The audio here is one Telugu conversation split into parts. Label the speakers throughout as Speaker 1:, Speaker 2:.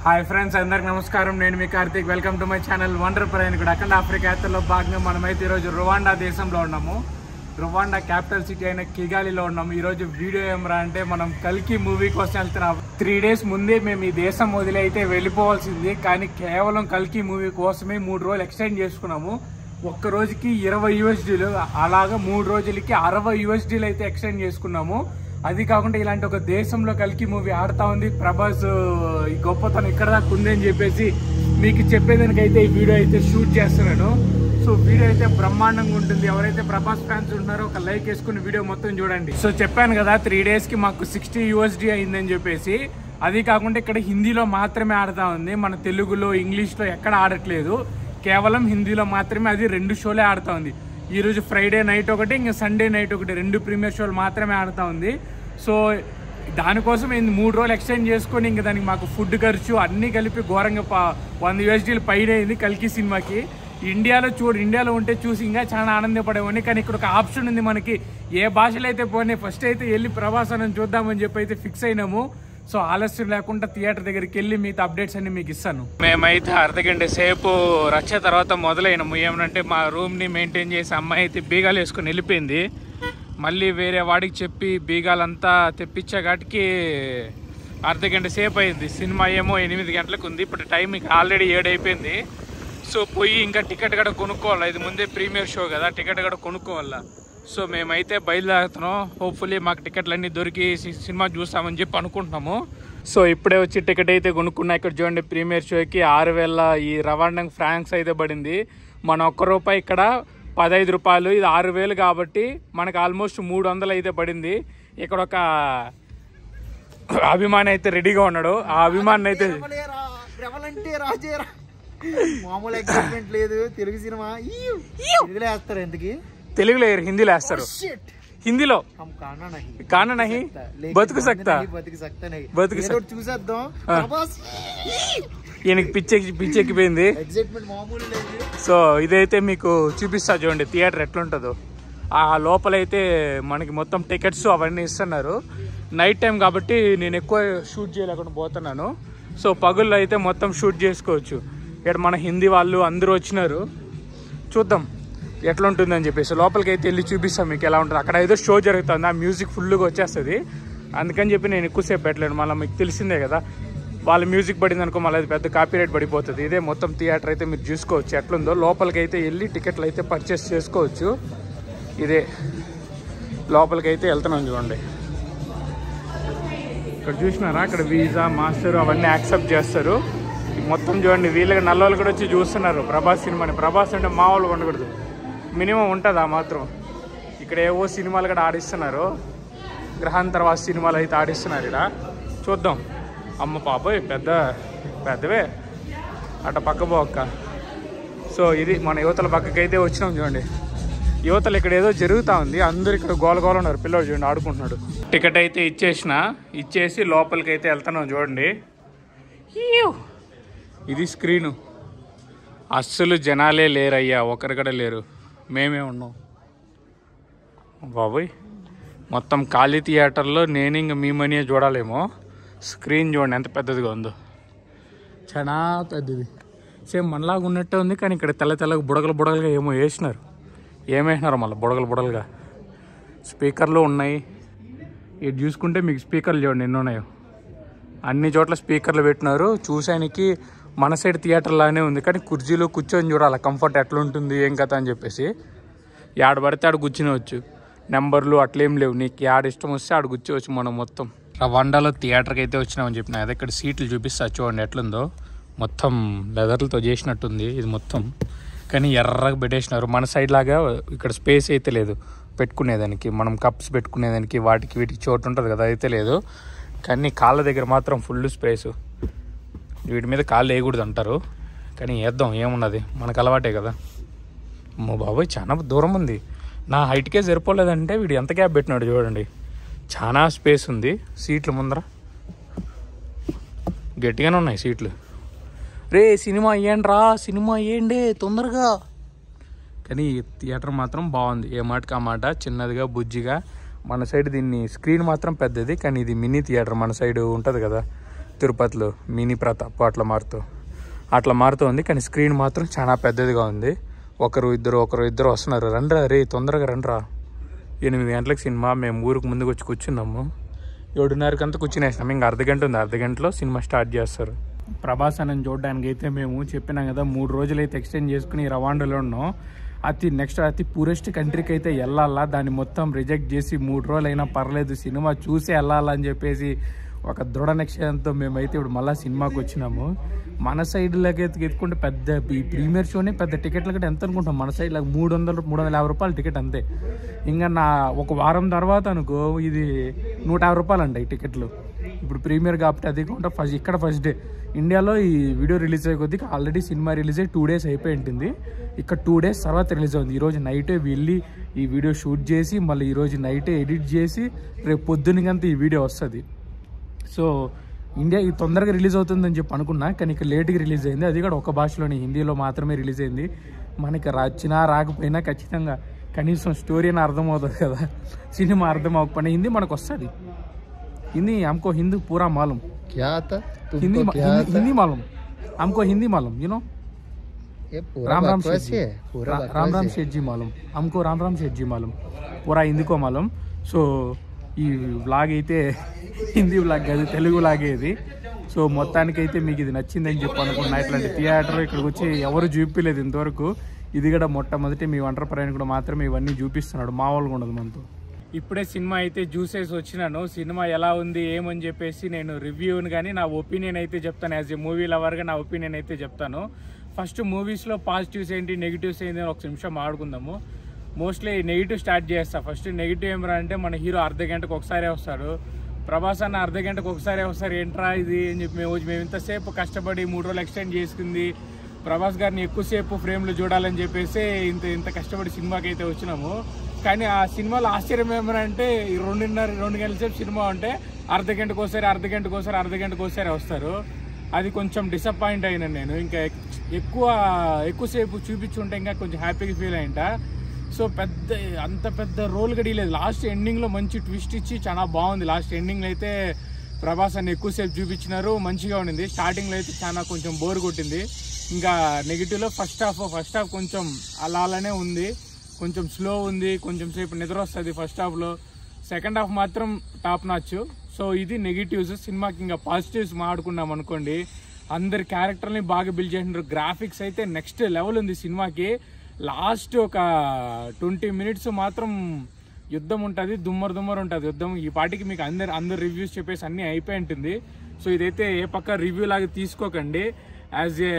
Speaker 1: హాయ్ ఫ్రెండ్స్ అందరికి నమస్కారం నేను మీ Karthik welcome to my channel wonder ప్రయాణికుడు అఖండ ఆఫ్రికా యాత్రలో భాగంగా మనమైతే ఈరోజు రువాండా దేశంలో ఉన్నాము రువాండా క్యాపిటల్ సిటీ అయిన కిగాలిలో ఉన్నాము ఈరోజు వీడియో ఏమరా అంటే మనం కల్కి మూవీ కోసం వెళ్తున్నాం త్రీ డేస్ ముందే మేము ఈ దేశం వదిలి అయితే వెళ్ళిపోవాల్సింది కానీ కేవలం కల్కి మూవీ కోసమే మూడు రోజులు ఎక్స్టెండ్ చేసుకున్నాము ఒక్క రోజుకి ఇరవై యూఎస్డీలు అలాగా మూడు రోజులకి అరవై యూఎస్డీలు అయితే ఎక్స్టెండ్ చేసుకున్నాము అది కాకుండా ఇలాంటి ఒక దేశంలో కలికి మూవీ ఆడుతా ఉంది ప్రభాస్ ఈ గొప్పతనం ఇక్కడ దాకా ఉంది అని చెప్పేసి మీకు చెప్పేదానికైతే ఈ వీడియో అయితే షూట్ చేస్తున్నాను సో వీడియో అయితే బ్రహ్మాండంగా ఉంటుంది ఎవరైతే ప్రభాస్ ఫ్యాన్స్ ఉన్నారో ఒక లైక్ వేసుకుని వీడియో మొత్తం చూడండి సో చెప్పాను కదా త్రీ డేస్ కి మాకు సిక్స్టీ యూఎస్డి అయిందని చెప్పేసి అది కాకుండా ఇక్కడ హిందీలో మాత్రమే ఆడుతా ఉంది మన తెలుగులో ఇంగ్లీష్లో ఎక్కడ ఆడట్లేదు కేవలం హిందీలో మాత్రమే అది రెండు షోలే ఆడుతా ఉంది ఈ రోజు ఫ్రైడే నైట్ ఒకటి ఇంకా సండే నైట్ ఒకటి రెండు ప్రీమియర్ షోలు మాత్రమే ఆడుతా ఉంది సో దానికోసం ఏంది మూడు రోజులు ఎక్స్టెండ్ చేసుకొని ఇంకా దానికి మాకు ఫుడ్ ఖర్చు అన్నీ కలిపి ఘోరంగా ప- వంద యూఎస్డీలు పైన అయింది కల్కి సినిమాకి ఇండియాలో చూడు ఇండియాలో ఉంటే చూసి ఇంకా చాలా ఆనందపడేవాడిని కానీ ఇక్కడ ఒక ఆప్షన్ ఉంది మనకి ఏ భాషలో అయితే పోనీ ఫస్ట్ అయితే వెళ్ళి ప్రవాసానం చూద్దామని చెప్పి అయితే ఫిక్స్ అయినాము సో ఆలస్యం లేకుండా థియేటర్ దగ్గరికి వెళ్ళి మీతో అప్డేట్స్ అన్ని మీకు ఇస్తాను మేమైతే అర్ధ గంట సేపు రచ్చ తర్వాత మొదలైనము ఏమనంటే మా రూమ్ని మెయింటైన్ చేసి అమ్మాయి అయితే బీగాలు వేసుకొని వెళ్ళిపోయింది మళ్ళీ వేరే వాడికి చెప్పి బీగాలంతా తెప్పించే కాటికి అర్ధ గంట సేపు అయింది సినిమా ఏమో ఎనిమిది గంటలకు ఉంది ఇప్పుడు టైం ఇక ఆల్రెడీ ఏడు అయిపోయింది సో పోయి ఇంకా టికెట్ కూడా కొనుక్కోవాలి ఇది ముందే ప్రీమియర్ షో కదా టికెట్ కూడా కొనుక్కోవాలా సో మేమైతే బయలుదేరుతున్నాం హోప్ఫుల్లీ మాకు టికెట్లు అన్నీ దొరికి సి- సినిమా చూస్తామని చెప్పి అనుకుంటున్నాము సో ఇప్పుడే వచ్చి టికెట్ అయితే కొనుక్కున్నా ఇక్కడ చూడండి ప్రీమియర్ షోకి ఆరు వేల ఈ రవాండంగ్ ఫ్రాంక్స్ అయితే పడింది మన ఒక్క రూపాయి ఇక్కడ పదహైదు రూపాయలు ఇది ఆరు వేలు కాబట్టి మనకు ఆల్మోస్ట్ మూడు వందలు అయితే పడింది ఇక్కడ ఒక అభిమాని అయితే రెడీగా ఉన్నాడు ఆ అభిమాని అయితే
Speaker 2: రెవలేరా, రెవలంటే రాజేరా మామూలు ఎక్సైట్మెంట్ లేదు తెలుగు సినిమా ఈవ్. తెలుగులో వేస్తారు ఎందుకు
Speaker 1: తెలుగులో వేయరు, హిందీలో వేస్తారు
Speaker 2: Shit.
Speaker 1: హిందీలో
Speaker 2: हम కానా నహి
Speaker 1: కాన నహి
Speaker 2: లేకిన్
Speaker 1: బతుకు
Speaker 2: బంద్
Speaker 1: సక్తా
Speaker 2: నహి, బతుకు సక్తా నహి
Speaker 1: బతుకు
Speaker 2: ఏదో ఒకటి చూసేద్దాం
Speaker 1: ఆ.
Speaker 2: ప్రభాస్
Speaker 1: ఈయనకి పిచ్చెక్కి పిచ్చెక్కిపోయింది
Speaker 2: ఎక్సైట్మెంట్ మామూలు లేదు
Speaker 1: సో ఇదైతే మీకు చూపిస్తా చూడండి థియేటర్ ఎట్లుంటుందో ఆ లోపలైతే మనకి మొత్తం టికెట్స్ అవన్నీ ఇస్తున్నారు నైట్ టైం కాబట్టి నేను ఎక్కువ షూట్ చేయలేకుండా పోతున్నాను సో పగుల్లో అయితే మొత్తం షూట్ చేసుకోవచ్చు ఇక్కడ మన హిందీ వాళ్ళు అందరూ వచ్చినారు చూద్దాం ఎట్లా ఉంటుందని చెప్పేసి లోపలికి అయితే వెళ్ళి చూపిస్తాం మీకు ఎలా ఉంటుంది అక్కడ ఏదో షో జరుగుతుంది ఆ మ్యూజిక్ ఫుల్గా వచ్చేస్తుంది అందుకని చెప్పి నేను ఎక్కువసేపు పెట్టలేను మళ్ళీ మీకు తెలిసిందే కదా వాళ్ళ మ్యూజిక్ పడింది అనుకో మళ్ళీ అది పెద్ద కాపీరైట్ పడిపోతుంది ఇదే మొత్తం థియేటర్ అయితే మీరు చూసుకోవచ్చు ఎట్లుందో లోపలికి అయితే వెళ్ళి టికెట్లు అయితే పర్చేస్ చేసుకోవచ్చు ఇదే లోపలికి అయితే వెళ్తున్నాం చూడండి ఇక్కడ చూసినారా అక్కడ వీసా మాస్టర్ అవన్నీ యాక్సెప్ట్ చేస్తారు మొత్తం చూడండి వీళ్ళకి నల్లోళ్ళు కూడా వచ్చి చూస్తున్నారు ప్రభాస్ సినిమాని ప్రభాస్ అంటే మామూలుగా ఉండకూడదు మినిమం ఉంటుంది ఆ మాత్రం ఇక్కడ ఏవో సినిమాలు కూడా ఆడిస్తున్నారు గ్రహాంతరవాస సినిమాలు అయితే ఆడిస్తున్నారు ఇక్కడ చూద్దాం అమ్మ పాపోయ్ పెద్ద పెద్దవే అట పక్క పోక్క సో ఇది మన యువతల పక్కకి అయితే వచ్చినాం చూడండి యువతలు ఇక్కడ ఏదో జరుగుతూ ఉంది అందరు ఇక్కడ గోల గోల ఉన్నారు పిల్లడు చూడండి ఆడుకుంటున్నాడు టికెట్ అయితే ఇచ్చేసిన ఇచ్చేసి లోపలికి అయితే వెళ్తున్నాం చూడండి ఈవ్. ఇది స్క్రీను అస్సలు జనాలే లేరయ్యా ఒకరు కూడా లేరు మేమే ఉన్నాం బాబోయ్ మొత్తం ఖాళీ థియేటర్లో నేను ఇంక మీ మనీయే చూడాలేమో స్క్రీన్ చూడండి ఎంత పెద్దదిగా ఉందో చాలా పెద్దది సేమ్ మనలాగా ఉన్నట్టే ఉంది కానీ ఇక్కడ తెల్ల తెల్లగా బుడగలు బుడగలుగా ఏమో వేసినారు ఏమేసినారు మళ్ళీ బుడగలు బుడగలుగా స్పీకర్లు ఉన్నాయి ఇది చూసుకుంటే మీకు స్పీకర్లు చూడండి ఎన్ని ఉన్నాయో అన్ని చోట్ల స్పీకర్లు పెట్టినారు చూసానికి మన సైడ్ థియేటర్ లానే ఉంది కానీ కుర్చీలో కూర్చొని చూడాలి కంఫర్ట్ ఎట్లా ఉంటుంది ఏం కథ అని చెప్పేసి యాడ పడితే ఆడ కూర్చునవచ్చు నెంబర్లు అట్లేం లేవు నీకు యాడ ఇష్టం వస్తే ఆడ కూర్చోవచ్చు మనం మొత్తం రవాండాలో థియేటర్కి అయితే వచ్చినామని చెప్పిన అదే ఇక్కడ సీట్లు చూపిస్తా చూడండి ఎట్లుందో మొత్తం లెదర్లతో చేసినట్టుంది ఇది మొత్తం కానీ ఎర్రగా పెట్టేసినారు మన సైడ్ లాగా ఇక్కడ స్పేస్ అయితే లేదు పెట్టుకునేదానికి మనం కప్స్ పెట్టుకునేదానికి వాటికి వీటికి చోటు ఉంటుంది కదా అయితే లేదు కానీ కాళ్ళ దగ్గర మాత్రం ఫుల్ స్పేస్ వీటి మీద కాళ్ళు వేయకూడదు అంటారు కానీ వేద్దాం ఏమున్నది మనకు అలవాటే కదా అమ్మో బాబోయ్ చాలా దూరం ఉంది నా హైట్కే సరిపోలేదంటే వీడు ఎంత గ్యాప్ పెట్టినాడు చూడండి చాలా స్పేస్ ఉంది సీట్ల ముందర గట్టిగానే ఉన్నాయి సీట్లు రే సినిమా అయ్యండి రా సినిమా అయ్యండి తొందరగా కానీ ఈ థియేటర్ మాత్రం బాగుంది ఏ మాటకి ఆ మాట చిన్నదిగా బుజ్జిగా మన సైడ్ దీన్ని స్క్రీన్ మాత్రం పెద్దది కానీ ఇది మినీ థియేటర్ మన సైడ్ ఉంటుంది కదా తిరుపతిలో మినీ ప్రతాప్ అట్లా మారుతూ అట్లా మారుతూ ఉంది కానీ స్క్రీన్ మాత్రం చాలా పెద్దదిగా ఉంది ఒకరు ఇద్దరు ఒకరు ఇద్దరు వస్తున్నారు రండ్రా రే తొందరగా రండ్రా ఎనిమిది గంటలకు సినిమా మేము ఊరికి ముందుకు వచ్చి కూర్చున్నాము ఏడున్నరకి అంతా కూర్చునేసినాము ఇంకా అర్ధ గంట ఉంది అర్ధ గంటలో సినిమా స్టార్ట్ చేస్తారు ప్రభాస్ అని చూడడానికి అయితే మేము చెప్పినాం కదా మూడు రోజులు అయితే ఎక్స్టెండ్ చేసుకుని రవాండాలో ఉన్నాం అతి నెక్స్ట్ అతి పూరెస్ట్ కంట్రీకి అయితే వెళ్ళాలా దాన్ని మొత్తం రిజెక్ట్ చేసి మూడు రోజులు అయినా పర్లేదు సినిమా చూసి వెళ్ళాలని చెప్పేసి ఒక దృఢ నిశ్చయంతో మేమైతే ఇప్పుడు మళ్ళీ సినిమాకి వచ్చినాము మన సైడ్లోకి ఎత్తుకుంటే పెద్ద ఈ ప్రీమియర్ షోనే పెద్ద టికెట్ల కంటే ఎంత అనుకుంటాం మన సైడ్లో మూడు వందలు మూడు వందల యాభై రూపాయలు టికెట్ అంతే ఇంకా నా ఒక వారం తర్వాత అనుకో ఇది నూట యాభై రూపాయలు అంట ఈ టికెట్లు ఇప్పుడు ప్రీమియర్ కాబట్టి అది కూడా ఫస్ట్ ఇక్కడ ఫస్ట్ డే ఇండియాలో ఈ వీడియో రిలీజ్ అయ్యే కొద్దిగా ఆల్రెడీ సినిమా రిలీజ్ అయ్యి టూ డేస్ అయిపోయి ఉంటుంది ఇక్కడ టూ డేస్ తర్వాత రిలీజ్ అవుతుంది ఈరోజు నైటే వెళ్ళి ఈ వీడియో షూట్ చేసి మళ్ళీ ఈరోజు నైటే ఎడిట్ చేసి రేపు పొద్దునకంతా ఈ వీడియో వస్తుంది సో ఇండియా ఇది తొందరగా రిలీజ్ అవుతుందని చెప్పి అనుకున్నా కానీ ఇక్కడ లేట్గా రిలీజ్ అయింది అది కూడా ఒక భాషలోనే హిందీలో మాత్రమే రిలీజ్ అయింది మనకి వచ్చినా రాకపోయినా ఖచ్చితంగా కనీసం స్టోరీ అని అర్థమవుతుంది కదా సినిమా అర్థం అవ్వకపోయినా హిందీ మనకు వస్తుంది హిందీ हमको हिंदी पूरा मालूम
Speaker 2: क्या था
Speaker 1: हिंदी
Speaker 2: तुमको क्या
Speaker 1: हिंदी,
Speaker 2: था
Speaker 1: हिंदी मालूम हमको हिंदी मालूम यू नो
Speaker 2: ये पूरा
Speaker 1: राम राम
Speaker 2: बकवास
Speaker 1: सेठ जी
Speaker 2: है पूरा
Speaker 1: रा-
Speaker 2: बकवास
Speaker 1: राम राम
Speaker 2: है।
Speaker 1: सेठ जी मालूम हमको राम राम सेठ जी मालूम పూరా హిందీకో మాలం సో ఈ వ్లాగ్ అయితే హిందీ వ్లాగ్ కాదు తెలుగు వ్లాగే ఇది సో మొత్తానికి అయితే మీకు ఇది నచ్చిందని చెప్పి అనుకున్నా ఇట్లాంటి థియేటర్ ఇక్కడికి వచ్చి ఎవరు చూపించలేదు ఇంతవరకు ఇది కూడా మొట్టమొదటి మీ వంటర్ ప్రయాణికుడు మాత్రమే ఇవన్నీ చూపిస్తున్నాడు మామూలుగా ఉండదు మనతో ఇప్పుడే సినిమా అయితే చూసేసి వచ్చినాను సినిమా ఎలా ఉంది ఏమని చెప్పేసి నేను రివ్యూని కానీ నా ఒపీనియన్ అయితే చెప్తాను యాజ్ ఏ మూవీ లవర్గా నా ఒపీనియన్ అయితే చెప్తాను ఫస్ట్ మూవీస్లో పాజిటివ్స్ ఏంటి నెగిటివ్స్ ఏంటి అని ఒక నిమిషం ఆడుకుందాము మోస్ట్లీ నెగిటివ్ స్టార్ట్ చేస్తా ఫస్ట్ నెగిటివ్ ఏమరా అంటే మన హీరో అర్ధ గంటకు ఒకసారి వస్తాడు ప్రభాస్ అన్న అర్ధ గంటకు ఒకసారి వస్తారు ఏంట్రా ఇది అని చెప్పి మేము మేము ఇంతసేపు కష్టపడి మూడు రోజులు ఎక్స్టెండ్ చేసుకుంది ప్రభాస్ గారిని ఎక్కువసేపు ఫ్రేమ్లో చూడాలని చెప్పేసి ఇంత ఇంత కష్టపడి సినిమాకి అయితే వచ్చినాము కానీ ఆ సినిమాలో ఆశ్చర్యం ఏమనంటే ఈ రెండున్నర రెండు గంటల సేపు సినిమా ఉంటే అర్ధ గంటకు ఒకసారి అర్ధ గంటకు ఒకసారి అర్ధ గంటకు ఒకసారి వస్తారు అది కొంచెం డిసప్పాయింట్ అయినా నేను ఇంకా ఎక్కువ ఎక్కువసేపు చూపించుంటే ఇంకా కొంచెం హ్యాపీగా ఫీల్ అయింట సో పెద్ద అంత పెద్ద రోల్ గడియలేదు లాస్ట్ ఎండింగ్లో మంచి ట్విస్ట్ ఇచ్చి చాలా బాగుంది లాస్ట్ ఎండింగ్లో అయితే ప్రభాస్ అని ఎక్కువసేపు చూపించినారు మంచిగా ఉండింది స్టార్టింగ్లో అయితే చాలా కొంచెం బోర్ కొట్టింది ఇంకా నెగిటివ్లో ఫస్ట్ హాఫ్ ఫస్ట్ హాఫ్ కొంచెం అలా అలానే ఉంది కొంచెం స్లో ఉంది కొంచెం సేపు నిద్ర వస్తుంది ఫస్ట్ హాఫ్లో సెకండ్ హాఫ్ మాత్రం టాప్ నాచ్ సో ఇది నెగిటివ్స్ సినిమాకి ఇంకా పాజిటివ్స్ మాట్లాడుకున్నాం అనుకోండి అందరి క్యారెక్టర్ని బాగా బిల్డ్ చేసినారు గ్రాఫిక్స్ అయితే నెక్స్ట్ లెవెల్ ఉంది సినిమాకి లాస్ట్ ఒక ట్వంటీ మినిట్స్ మాత్రం యుద్ధం ఉంటుంది దుమ్మరు దుమ్మరు ఉంటుంది యుద్ధం ఈ పాటికి మీకు అందరు అందరు రివ్యూస్ చెప్పేసి అన్నీ అయిపోయి ఉంటుంది సో ఇదైతే ఏ పక్క రివ్యూ లాగా తీసుకోకండి యాజ్ ఏ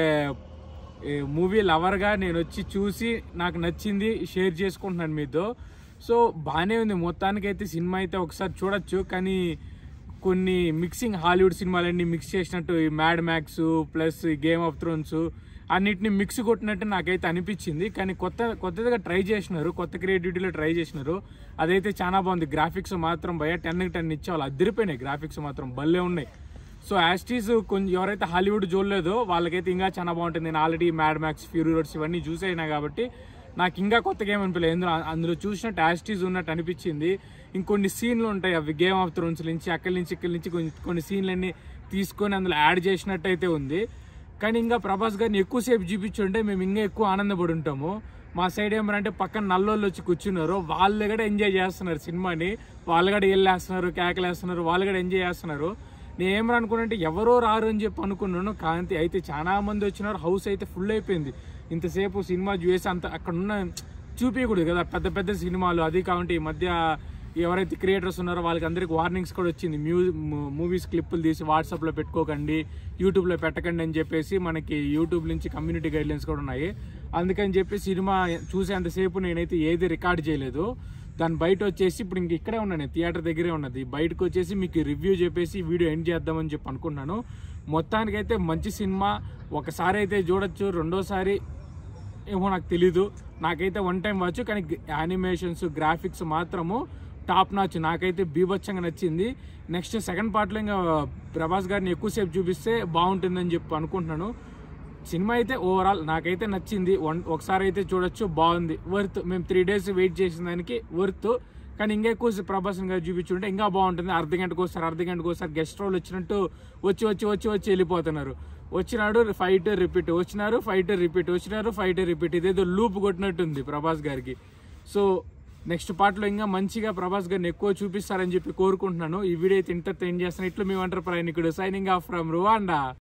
Speaker 1: మూవీ లవర్గా నేను వచ్చి చూసి నాకు నచ్చింది షేర్ చేసుకుంటున్నాను మీతో సో బాగానే ఉంది మొత్తానికి అయితే సినిమా అయితే ఒకసారి చూడొచ్చు కానీ కొన్ని మిక్సింగ్ హాలీవుడ్ సినిమాలన్నీ మిక్స్ చేసినట్టు ఈ Mad Max plus Game of Thrones అన్నిటిని మిక్స్ కొట్టినట్టు నాకైతే అనిపించింది కానీ కొత్త కొత్తగా ట్రై చేసినారు కొత్త క్రియేటివిటీలో ట్రై చేసినారు అదైతే చాలా బాగుంది గ్రాఫిక్స్ మాత్రం భయ టెన్కి టెన్ ఇచ్చే వాళ్ళు అదిరిపోయినాయి గ్రాఫిక్స్ మాత్రం భలే ఉన్నాయి సో యాస్టీస్ కొంచెం ఎవరైతే హాలీవుడ్ చూడలేదో వాళ్ళకైతే ఇంకా చాలా బాగుంటుంది నేను already Mad Max Fury Roads ఇవన్నీ చూసేయినా కాబట్టి నాకు ఇంకా కొత్తగా ఏం అనిపించలేదు ఎందులో అందులో చూసినట్టు యాస్టీస్ ఉన్నట్టు అనిపించింది ఇంకొన్ని సీన్లు ఉంటాయి అవి గేమ్ ఆఫ్ థ్రోన్స్ నుంచి అక్కడి నుంచి ఇక్కడి నుంచి కొన్ని కొన్ని సీన్లన్నీ తీసుకొని అందులో యాడ్ చేసినట్టు అయితే ఉంది కానీ ఇంకా ప్రభాస్ గారిని ఎక్కువసేపు చూపించుంటే మేము ఇంకా ఎక్కువ ఆనందపడి ఉంటాము మా సైడ్ ఏమరంటే పక్కన నల్లోళ్ళు వచ్చి కూర్చున్నారు వాళ్ళు కూడా ఎంజాయ్ చేస్తున్నారు సినిమాని వాళ్ళు కూడా వెళ్ళేస్తున్నారు కేకలేస్తున్నారు వాళ్ళు కూడా ఎంజాయ్ చేస్తున్నారు నేను ఏమని అనుకున్నానంటే ఎవరో రారు అని చెప్పి అనుకున్నాను కాంతి అయితే చాలా మంది వచ్చినారు హౌస్ అయితే ఫుల్ అయిపోయింది ఇంతసేపు సినిమా చూసి అంత అక్కడ ఉన్న చూపించకూడదు కదా పెద్ద పెద్ద సినిమాలు అది కాబట్టి ఈ మధ్య ఎవరైతే క్రియేటర్స్ ఉన్నారో వాళ్ళకి అందరికి వార్నింగ్స్ కూడా వచ్చింది మ్యూ మూవీస్ క్లిప్పులు తీసి వాట్సాప్లో పెట్టుకోకండి యూట్యూబ్లో పెట్టకండి అని చెప్పేసి మనకి యూట్యూబ్ నుంచి కమ్యూనిటీ గైడ్లైన్స్ కూడా ఉన్నాయి అందుకని చెప్పి సినిమా చూసేంతసేపు నేనైతే ఏది రికార్డ్ చేయలేదు దాని బయట వచ్చేసి ఇప్పుడు ఇంక ఇక్కడే ఉన్నాను నేను థియేటర్ దగ్గరే ఉన్నది బయటకు వచ్చేసి మీకు రివ్యూ చెప్పేసి వీడియో ఎండ్ చేద్దామని చెప్పి అనుకున్నాను మొత్తానికైతే మంచి సినిమా ఒకసారి అయితే చూడొచ్చు రెండోసారి ఏమో నాకు తెలీదు నాకైతే వన్ టైం వాచ్ కానీ యానిమేషన్స్ గ్రాఫిక్స్ మాత్రము టాప్ నాచ్ నాకైతే బీభత్సంగా నచ్చింది నెక్స్ట్ సెకండ్ పార్ట్లో ఇంకా ప్రభాస్ గారిని ఎక్కువసేపు చూపిస్తే బాగుంటుందని చెప్పి అనుకుంటున్నాను సినిమా అయితే ఓవరాల్ నాకైతే నచ్చింది వన్ ఒకసారి అయితే చూడొచ్చు బాగుంది వర్త్ మేము త్రీ డేస్ వెయిట్ చేసిన దానికి వర్త్ కానీ ఇంకా ఎక్కువ ప్రభాస్ గారు చూపించుంటే ఇంకా బాగుంటుంది అర్ధ గంటకు ఒకసారి అర్ధ గంటకు ఒకసారి గెస్ట్ రోల్ వచ్చినట్టు వచ్చి వచ్చి వచ్చి వచ్చి వెళ్ళిపోతున్నారు వచ్చినాడు ఫైట్ రిపీట్ వచ్చినారు ఫైట్ రిపీట్ వచ్చినారు ఫైట్ రిపీట్ ఇదేదో లూప్ కొట్టినట్టుంది ప్రభాస్ గారికి సో నెక్స్ట్ పార్ట్లో ఇంకా మంచిగా ప్రభాస్ గారిని ఎక్కువ చూపిస్తారని చెప్పి కోరుకుంటున్నాను ఈ వీడియో అయితే ఎంటర్టైన్ చేస్తాను ఇట్లా మీ వంటర్ ప్రయాణికుడు సైనింగ్ ఆఫ్ ఫ్రమ్ రువాండా